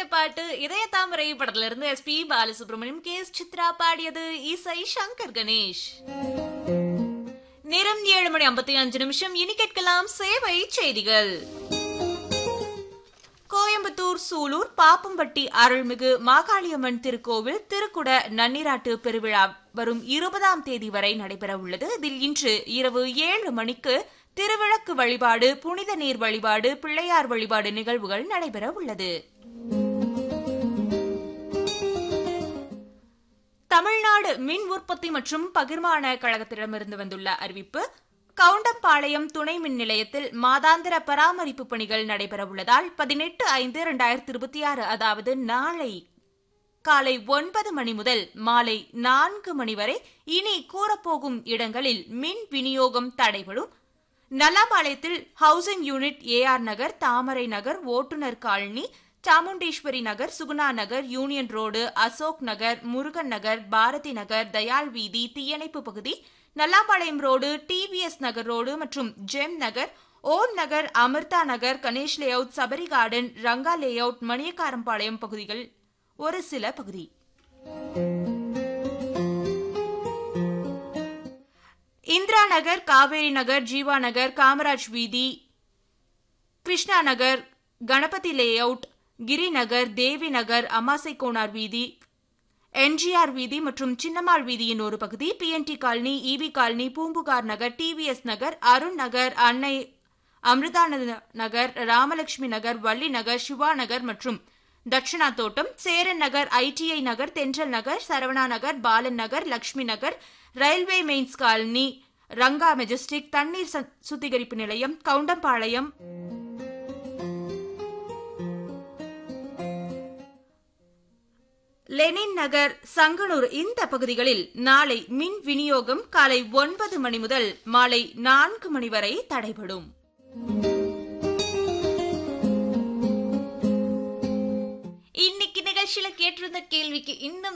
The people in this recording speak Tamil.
பாட்டு இதய தாமரை படத்துல இருந்து S P Balasubrahmanyam K S Chithra பாடியது இசை சங்கர் கணேஷ் நேரம் ஏழு மணி ஐம்பத்தி அஞ்சு நிமிஷம் இனி கேட்கலாம் சேவை செய்திகள் கோயம்புத்தூர் சூலூர் பாப்பம்பட்டி அருள்மிகு மாகாளியம்மன் திருக்கோவில் திருக்குட நன்னீராட்டு பெருவிழா வரும் இருபதாம் தேதி வரை நடைபெற உள்ளது இதில் இன்று இரவு ஏழு மணிக்கு திருவிளக்கு வழிபாடு புனித நீர் வழிபாடு பிள்ளையார் வழிபாடு நிகழ்வுகள் நடைபெற உள்ளது தமிழ்நாடு மின் உற்பத்தி மற்றும் பகிர்மான கழகத்திடமிருந்து வந்துள்ள அறிவிப்பு கவுண்டம்பாளையம் துணை மின் நிலையத்தில் மாதாந்திர பராமரிப்பு பணிகள் நடைபெற உள்ளதால் பதினெட்டு ஐந்து இரண்டாயிரத்தி இருபத்தி ஆறு அதாவது நாளை காலை ஒன்பது மணி முதல் மாலை நான்கு மணி வரை இனி கூறப்போகும் இடங்களில் மின் விநியோகம் தடைபடும் நல்லாபாளையத்தில் housing unit AR Nagar Thamarai Nagar Ottunar colony Chamundeeswari Nagar Suguna Nagar union road Ashok Nagar Murugan Nagar Bharathi Nagar Dayal வீதி தீயணைப்பு பகுதி Nallampalayam road TVS Nagar road மற்றும் gem Nagar Om Nagar Amritha Nagar Ganesh layout Sabari garden Ranga layout Maniyakarampalayam பகுதிகள் ஒரு சில பகுதி இந்திரா நகர் காவேரி நகர் ஜீவா நகர் காமராஜ் வீதி கிருஷ்ணா நகர் கணபதி லேஅவுட் கிரி நகர் தேவி நகர் அமாசை கோனார் வீதி என்ஜிஆர் வீதி மற்றும் சின்னம்மாள் வீதியின் ஒரு பகுதி BNT colony EB colony Poompuhar Nagar TVS Nagar Arun Nagar Annai Amirthananda நகர் ராமலட்சுமி நகர் வள்ளி நகர் சிவா நகர் மற்றும் தட்சிணா தோட்டம் சேரன் நகர் ITI Nagar Thendral Nagar Saravana Nagar Balan Nagar Lakshmi Nagar railway mains colony Ranga majestic தண்ணீர் சுத்திகரிப்பு நிலையம் கவுண்டம்பாளையம் லெனின் நகர் சங்கனூர் இந்த பகுதிகளில் நாளை மின் விநியோகம் காலை ஒன்பது மணி முதல் மாலை நான்கு மணி வரை தடைபடும் இன்னைக்கு நிகழ்ச்சியில கேட்டிருந்த கேள்விக்கு இன்னும்